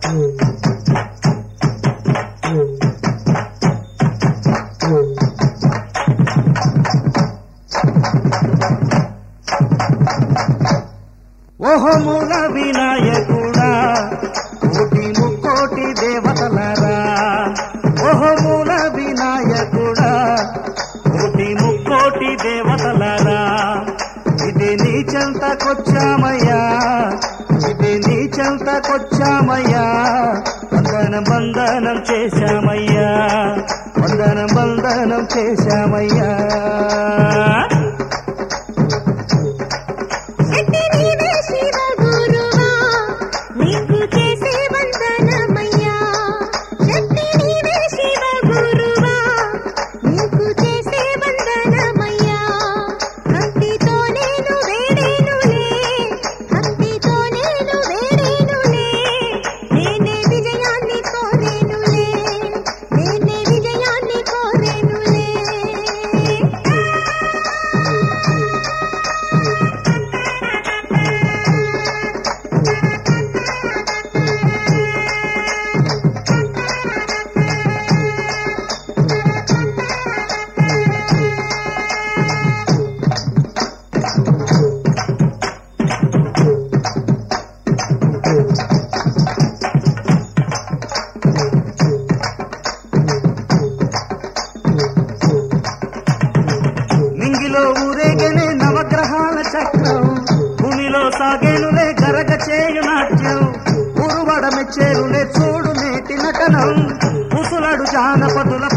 ఓహో మూల వినాయకుడా కోటి ముక్కోటి దేవతలరా ఓహో మూల వినాయకుడా కోటి ముక్కోటి దేవతలరా ఇది నీ చెంతకొచ్చామయ్యా ఇది నీ చెంతకొచ్చామయ్యా వందనం బంధనం చేశామయ్యా వందనం బంధనం చేశామయ్యా శక్తి నీవే శివ గురువా నీకు చేసే వందనమయ్యా శక్తి నీవే శివ గురువా నీకు చేసే వందనమయ్యా భక్తితో నేను వేడేనులే భక్తితో నేను వేడేనులే నేనే విజయాన్ని కోరేనులే నేనే విజయాన్ని కోరేనులే నింగిలో ఊరేగనే నవగ్రహాల చక్రం భూమిలో సాగేనులే గరగ చేయు నాట్యం ఉరువడ మెచ్చేరులే చూడు నేటి నటనం ఉసులడు జానపదుల